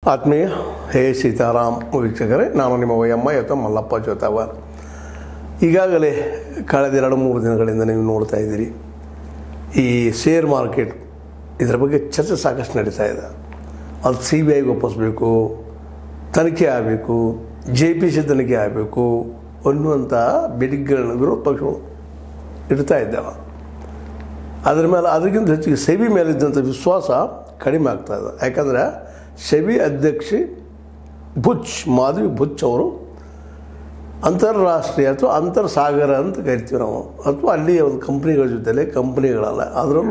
ಆತ್ಮೀಯ ಹೇ ಸೀತಾರಾಮ್ ವೀಕ್ಷಕರೇ ನಾನು ನಿಮ್ಮ ವಯಮ್ಮ ಯತ ಮಲ್ಲಪ್ಪ ಜೋತಾವರ್ ಈಗಾಗಲೇ ಕಳೆದ ಎರಡು ಮೂರು ದಿನಗಳಿಂದ ನೀವು ನೋಡ್ತಾ ಇದ್ದೀರಿ ಈ ಶೇರ್ ಮಾರ್ಕೆಟ್ ಇದರ ಬಗ್ಗೆ ಚರ್ಚೆ ಸಾಕಷ್ಟು ನಡೀತಾ ಇದೆ ಅದು ಸಿ ಬಿ ಐಗೆ ಒಪ್ಪಿಸ್ಬೇಕು ತನಿಖೆ ಆಗಬೇಕು ಜೆ ಪಿ ಸಿ ತನಿಖೆ ಆಗಬೇಕು ಅನ್ನುವಂಥ ಬೇಡಿಕೆಗಳನ್ನ ವಿರೋಧ ಪಕ್ಷಗಳು ಇಡ್ತಾ ಇದ್ದಾವೆ ಅದರ ಮೇಲೆ ಅದಕ್ಕಿಂತ ಹೆಚ್ಚಿಗೆ ಸೆಬಿ ಮೇಲಿದ್ದಂಥ ವಿಶ್ವಾಸ ಕಡಿಮೆ ಆಗ್ತಾ ಇದೆ ಯಾಕಂದರೆ ಸೆಬಿ ಅಧ್ಯಕ್ಷೆ ಬುಚ್ ಮಾಧವಿ ಬುಚ್ ಅವರು ಅಂತಾರಾಷ್ಟ್ರೀಯ ಅಥವಾ ಅಂತರ್ಸಾಗರ ಅಂತ ಕರಿತೀವಿ ನಾವು ಅಥವಾ ಅಲ್ಲಿಯ ಒಂದು ಕಂಪ್ನಿಗಳ ಜೊತೆಲೆ ಕಂಪ್ನಿಗಳಲ್ಲ ಅದರಲ್ಲೂ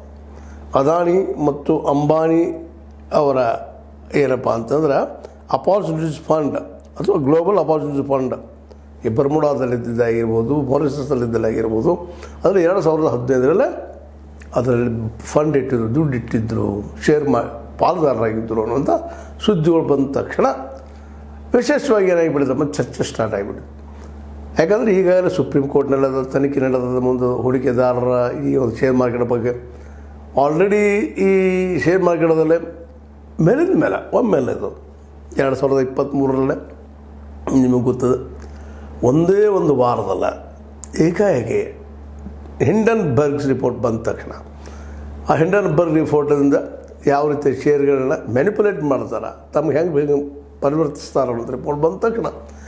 ಅದಾನಿ ಮತ್ತು ಅಂಬಾನಿ ಅವರ ಏನಪ್ಪ ಅಂತಂದ್ರೆ ಅಪಾರ್ಚುನಿಟೀಸ್ ಫಂಡ್ ಅಥವಾ ಗ್ಲೋಬಲ್ ಅಪಾರ್ಚುನಿಟೀಸ್ ಫಂಡ್ ಈ ಬರ್ಮುಡಾದಲ್ಲಿದ್ದಾಗಿರ್ಬೋದು ಮಾರಿಷಸಲ್ಲಿದ್ದಲ್ಲಾಗಿರ್ಬೋದು ಅದರ ಎರಡು ಸಾವಿರದ ಹದಿನೈದರಲ್ಲೇ ಅದರಲ್ಲಿ ಫಂಡ್ ಇಟ್ಟಿದ್ರು ದುಡ್ಡು ಇಟ್ಟಿದ್ದರು ಶೇರ್ ಮಾ ಪಾಲುದಾರರಾಗಿದ್ದರು ಅನ್ನುವಂಥ ಸುದ್ದಿಗಳು ಬಂದ ತಕ್ಷಣ ವಿಶೇಷವಾಗಿ ಏನಾಗಿಬಿಟ್ಟಿದೆ ಮತ್ತು ಚರ್ಚೆ ಸ್ಟಾರ್ಟ್ ಆಗಿಬಿಟ್ಟಿದೆ ಯಾಕಂದರೆ ಈಗಾಗಲೇ ಸುಪ್ರೀಂ ಕೋರ್ಟ್ನಲ್ಲಿ ಅದು ತನಿಖೆ ನಡೆದ ಮುಂದೆ ಹೂಡಿಕೆದಾರರ ಈ ಒಂದು ಶೇರ್ ಮಾರ್ಕೆಟ್ ಬಗ್ಗೆ ಆಲ್ರೆಡಿ ಈ ಶೇರ್ ಮಾರ್ಕೆಟದಲ್ಲೇ ಮೇಲಿಂದ ಮೇಲೆ ಒಮ್ಮೆಲೆ ಇದು ಎರಡು ಸಾವಿರದ ಇಪ್ಪತ್ತ್ಮೂರರಲ್ಲೇ ನಿಮಗೆ ಗೊತ್ತದೆ ಒಂದೇ ಒಂದು ವಾರದಲ್ಲ ಏಕಾಏಕಿ ಹಿಂಡನ್ ಬರ್ಗ್ಸ್ ರಿಪೋರ್ಟ್ ಬಂದ ತಕ್ಷಣ ಆ ಹಿಂಡನ್ ಬರ್ಗ್ ರಿಪೋರ್ಟಿಂದ ಯಾವ ರೀತಿ ಶೇರ್ಗಳನ್ನ ಮ್ಯಾನಿಪುಲೇಟ್ ಮಾಡ್ತಾರೆ ತಮ್ಗೆ ಹೆಂಗೆ ಬೇಗ ಪರಿವರ್ತಿಸ್ತಾರೆ ಅನ್ನೋದು ರಿಪೋರ್ಟ್ ಬಂದ ತಕ್ಷಣ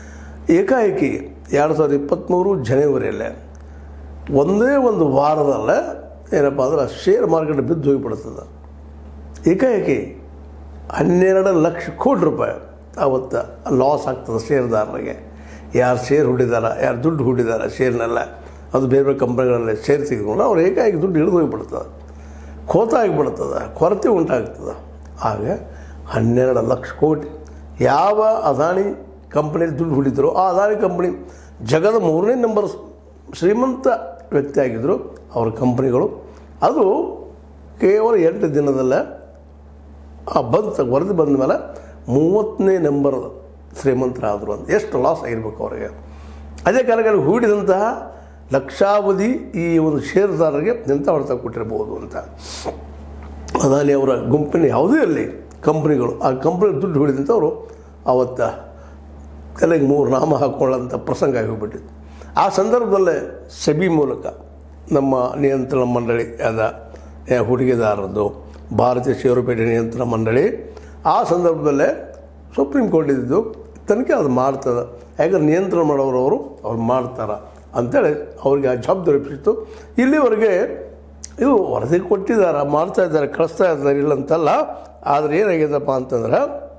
ಏಕಾಏಕಿ ಎರಡು ಸಾವಿರದ ಇಪ್ಪತ್ತ್ಮೂರು ಜನವರಿಯಲ್ಲೇ ಒಂದೇ ಒಂದು ವಾರದಲ್ಲೇ ಏನಪ್ಪ ಅಂದ್ರೆ ಶೇರ್ ಮಾರ್ಕೆಟ್ ಬಿದ್ದು ಹೋಗಿಬಿಡ್ತದೆ ಏಕಾಏಕಿ ಹನ್ನೆರಡು ಲಕ್ಷ ಕೋಟಿ ರೂಪಾಯಿ ಅವತ್ತು ಲಾಸ್ ಆಗ್ತದೆ ಶೇರ್ದಾರರಿಗೆ ಯಾರು ಶೇರ್ ಹೂಡಿದಾರ ಯಾರು ದುಡ್ಡು ಹೂಡಿದಾರ ಶೇರ್ನೆಲ್ಲ ಅದು ಬೇರೆ ಬೇರೆ ಕಂಪ್ನಿಗಳಲ್ಲಿ ಶೇರ್ ತೆಗೆದುಕೊಂಡು ಅವ್ರು ಏಕಾಏಕಿ ದುಡ್ಡು ಹಿಡಿದು ಹೋಗಿಬಿಡ್ತದೆ ಖೋತ ಆಗಿಬಿಡ್ತದೆ ಕೊರತೆ ಉಂಟಾಗ್ತದೆ ಆಗ ಹನ್ನೆರಡು ಲಕ್ಷ ಕೋಟಿ ಯಾವ ಅದಾನಿ ಕಂಪ್ನಿಯಲ್ಲಿ ದುಡ್ಡು ಹೂಡಿದ್ರು ಆ ಅದಾನಿ ಕಂಪ್ನಿ ಜಗದ ಮೂರನೇ ನಂಬರ್ ಶ್ರೀಮಂತ ವ್ಯಕ್ತಿ ಆಗಿದ್ದರು ಅವ್ರ ಕಂಪ್ನಿಗಳು ಅದು ಕೇವಲ ಎಂಟು ದಿನದಲ್ಲೇ ಆ ಬಂತ ವರದಿ ಬಂದ ಮೇಲೆ ಮೂವತ್ತನೇ ನಂಬರ್ ಶ್ರೀಮಂತರಾದರು ಅಂತ ಎಷ್ಟು ಲಾಸ್ ಆಗಿರ್ಬೇಕು ಅವರಿಗೆ ಅದೇ ಕಾಲದಲ್ಲಿ ಹೂಡಿದಂತಹ ಲಕ್ಷಾವಧಿ ಈ ಒಂದು ಷೇರುದಾರರಿಗೆ ಎಂಥ ಹೊಡೆತ ಕೊಟ್ಟಿರ್ಬೋದು ಅಂತ ಅದಾನಿ ಅವರ ಗುಂಪಿನ ಯಾವುದೇ ಅಲ್ಲಿ ಕಂಪ್ನಿಗಳು ಆ ಕಂಪ್ನಿ ದುಡ್ಡು ಹೂಡಿದಂಥವ್ರು ಅವತ್ತ ತಲೆಗೆ ಮೂರು ನಾಮ ಹಾಕ್ಕೊಳ್ಳೋಂಥ ಪ್ರಸಂಗ ಆಗಿಬಿಟ್ಟಿತ್ತು ಆ ಸಂದರ್ಭದಲ್ಲೇ ಸೆಬಿ ಮೂಲಕ ನಮ್ಮ ನಿಯಂತ್ರಣ ಮಂಡಳಿ ಅದ ಏ, ಹೂಡಿಕೆದಾರರದ್ದು ಭಾರತೀಯ ಷೇರುಪೇಟೆ ನಿಯಂತ್ರಣ ಮಂಡಳಿ ಆ ಸಂದರ್ಭದಲ್ಲೇ ಸುಪ್ರೀಂ ಕೋರ್ಟ್ ಇದ್ದು ತನಿಖೆ ಅದು ಮಾಡ್ತದೆ ಯಾಕಂದ್ರೆ ನಿಯಂತ್ರಣ ಮಾಡೋರು ಅವರು ಅವ್ರು ಮಾಡ್ತಾರೆ ಅಂತೇಳಿ ಅವ್ರಿಗೆ ಆ ಜವಾಬ್ದಾರಿ ಸಿಕ್ತು ಇಲ್ಲಿವರೆಗೆ ಇದು ವರದಿ ಕೊಟ್ಟಿದ್ದಾರೆ ಮಾಡ್ತಾ ಇದ್ದಾರೆ ಕಳಿಸ್ತಾ ಇದ್ದಾರೆ ಇಲ್ಲ ಅಂತಲ್ಲ ಆದರೆ ಏನಾಗಿದೆಪ್ಪ ಅಂತಂದ್ರೆ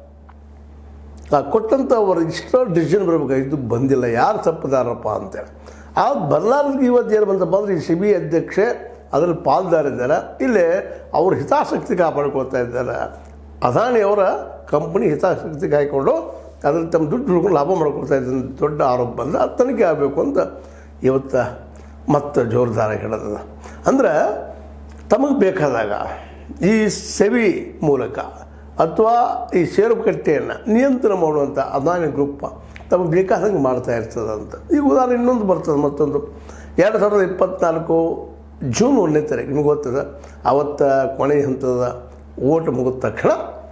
ಆ ಕೊಟ್ಟಂಥ ಅವ್ರ ಇಷ್ಟ ಡಿಸಿಷನ್ ಬರಬೇಕಾಗಿದ್ದು ಬಂದಿಲ್ಲ ಯಾರು ತಪ್ಪದಾರಪ್ಪ ಅಂತೇಳಿ ಆ ಬರಲಾರ್ದು ಇವತ್ತು ಏನು ಬಂತಪ್ಪ ಅಂದರೆ ಈ ಸಿ ಬಿ ಅಧ್ಯಕ್ಷೆ ಅದರಲ್ಲಿ ಪಾಲ್ದಾರಿದ್ದಾರೆ ಇಲ್ಲೇ ಅವ್ರ ಹಿತಾಸಕ್ತಿ ಕಾಪಾಡ್ಕೊಳ್ತಾ ಇದ್ದಾರೆ ಅದಾನಿ ಅವರ ಕಂಪ್ನಿ ಹಿತಾಸಕ್ತಿ ಕಾಯ್ಕೊಂಡು ಅದ್ರಲ್ಲಿ ತಮ್ಮ ದುಡ್ಡು ಹುಡ್ಕೊಂಡು ಲಾಭ ಮಾಡ್ಕೊಳ್ತಾ ಇದ್ದ ದೊಡ್ಡ ಆರೋಪ ಬಂದ ಅದು ತನಿಖೆ ಆಗಬೇಕು ಅಂತ ಇವತ್ತು ಮತ್ತೆ ಜೋರ್ದಾರ ಹಿಡಿದದ ಅಂದ್ರೆ ತಮಗೆ ಬೇಕಾದಾಗ ಈ ಸೆವಿ ಮೂಲಕ ಅಥವಾ ಈ ಷೇರುಕಟ್ಟೆಯನ್ನು ನಿಯಂತ್ರಣ ಮಾಡುವಂಥ ಅದಾನಿ ಗ್ರೂಪ್ ತಮಗೆ ಬೇಕಾದಂಗೆ ಮಾಡ್ತಾ ಇರ್ತದೆ ಅಂತ ಈಗ ಉದಾಹರಣೆ ಇನ್ನೊಂದು ಬರ್ತದೆ ಮತ್ತೊಂದು ಎರಡು ಸಾವಿರದ ಇಪ್ಪತ್ತ್ನಾಲ್ಕು ಜೂನ್ ಒಂದನೇ ತಾರೀಕು ನಿಮ್ಗೆ ಗೊತ್ತದ ಅವತ್ತ ಕೊನೆಯ ಹಂತದ ಓಟ್ ಮುಗಿದ ತಕ್ಷಣ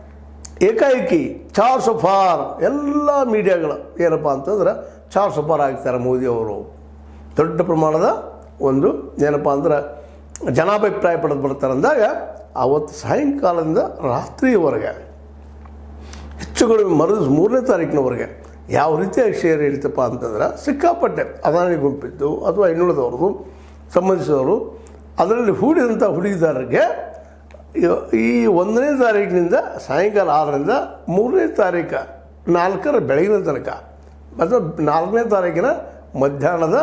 ಏಕಾಏಕಿ ಚಾರ್ ಸಫಾರ್ ಎಲ್ಲ ಮೀಡಿಯಾಗಳು ಏನಪ್ಪ ಅಂತಂದ್ರೆ ಚಾರ್ ಸಫಾರ್ ಆಗ್ತಾರೆ ಮೋದಿ ಅವರು ದೊಡ್ಡ ಪ್ರಮಾಣದ ಒಂದು ಏನಪ್ಪ ಅಂದ್ರೆ ಜನಾಭಿಪ್ರಾಯ ಪಡೆದು ಬರ್ತಾರೆ ಅಂದಾಗ ಅವತ್ತು ಸಾಯಂಕಾಲದಿಂದ ರಾತ್ರಿಯವರೆಗೆ ಹೆಚ್ಚು ಕಡಿಮೆ ಮರದ ಮೂರನೇ ತಾರೀಕಿನವರೆಗೆ ಯಾವ ರೀತಿಯಾಗಿ ಶೇರ್ ಇಳಿತಪ್ಪ ಅಂತಂದ್ರೆ ಸಿಕ್ಕಾಪಟ್ಟೆ ಅದಾನಿ ಗುಂಪಿದ್ದು ಅಥವಾ ಇನ್ನುಳಿದವ್ರದ್ದು ಸಂಬಂಧಿಸಿದವರು ಅದರಲ್ಲಿ ಹೂಡಿದಂಥ ಹುಡುಗಿದಾರರಿಗೆ ಇವ- ಈ ಒಂದನೇ ತಾರೀಕಿನಿಂದ ಸಾಯಂಕಾಲ ಆರರಿಂದ ಮೂರನೇ ತಾರೀಕು ನಾಲ್ಕರ ಬೆಳಗಿನ ತನಕ ಮತ್ತು ನಾಲ್ಕನೇ ತಾರೀಕಿನ ಮಧ್ಯಾಹ್ನದ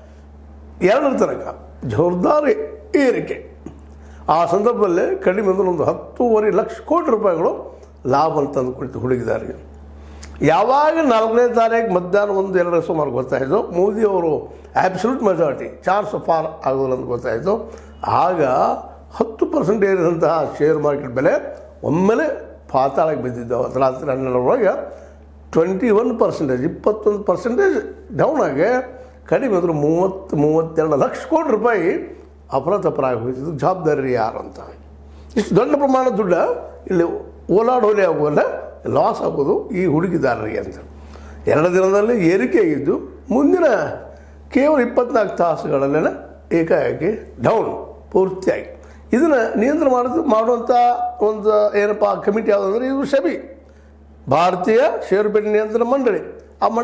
ಎರಡರ ತನಕ ಜೋರ್ದಾರ್ ಏರಿಕೆ ಆ ಸಂದರ್ಭದಲ್ಲಿ ಕಡಿಮೆ ಅಂದ್ರೆ ಒಂದು ಹತ್ತೂವರೆ ಲಕ್ಷ ಕೋಟಿ ರೂಪಾಯಿಗಳು ಲಾಭ ತಂದು ಕೊಡ್ತು ಹುಡುಗಿದಾರಿಗೆ ಯಾವಾಗ ನಾಲ್ಕನೇ ತಾರೀಕು ಮಧ್ಯಾಹ್ನ ಒಂದು ಎರಡರ ಸುಮಾರು ಗೊತ್ತಾಯಿತು ಮೋದಿ ಅವರು ಆ್ಯಬ್ಸಲ್ಯೂಟ್ ಮೆಜಾರಿಟಿ ಚಾರ್ ಸಫಾರ್ ಆಗೋದಿಲ್ಲ ಅಂತ ಗೊತ್ತಾಯಿತು ಆಗ ಹತ್ತು ಪರ್ಸೆಂಟ್ ಏರಿದಂತಹ ಶೇರ್ ಮಾರ್ಕೆಟ್ ಬೆಲೆ ಒಮ್ಮೆಲೆ ಪಾತಾಳಕ್ಕೆ ಬಿದ್ದಿದ್ದವು ಅದು ರಾತ್ರಿ ಹನ್ನೆರಡರೊಳಗೆ ಟ್ವೆಂಟಿ ಒನ್ ಪರ್ಸೆಂಟೇಜ್ ಇಪ್ಪತ್ತೊಂದು ಪರ್ಸೆಂಟೇಜ್ ಡೌನ್ ಆಗಿ ಕಡಿಮೆ ಅಂದ್ರೆ ಮೂವತ್ತು ಮೂವತ್ತೆರಡು ಲಕ್ಷ ಕೋಟಿ ರೂಪಾಯಿ ಅಪರಾಧ ಹೋಯ್ತಿದ್ದು ಜವಾಬ್ದಾರಿ ಯಾರು ಅಂತ ಇಷ್ಟು ದೊಡ್ಡ ಪ್ರಮಾಣದ ದುಡ್ಡು ಇಲ್ಲಿ ಓಲಾಡೋಲೆ ಆಗುವಲ್ಲ ಲಾಸ್ ಆಗೋದು ಈ ಹೂಡಿಕೆದಾರರಿಗೆ ಅಂತ ಎರಡು ದಿನದಲ್ಲಿ ಏರಿಕೆ ಆಗಿದ್ದು ಮುಂದಿನ ಕೇವಲ ಇಪ್ಪತ್ನಾಲ್ಕು ತಾಸುಗಳಲ್ಲೇನೆ ಏಕಾಏಕಿ ಡೌನ್ ಪೂರ್ತಿಯಾಗಿ ಇದನ್ನು ನಿಯಂತ್ರಣ ಮಾಡೋದು ಮಾಡುವಂಥ ಒಂದು ಏನಪ್ಪ ಕಮಿಟಿ ಯಾವುದಂದ್ರೆ ಇದು ಶಬಿ ಭಾರತೀಯ ಷೇರುಪೇಟೆ ನಿಯಂತ್ರಣ ಮಂಡಳಿ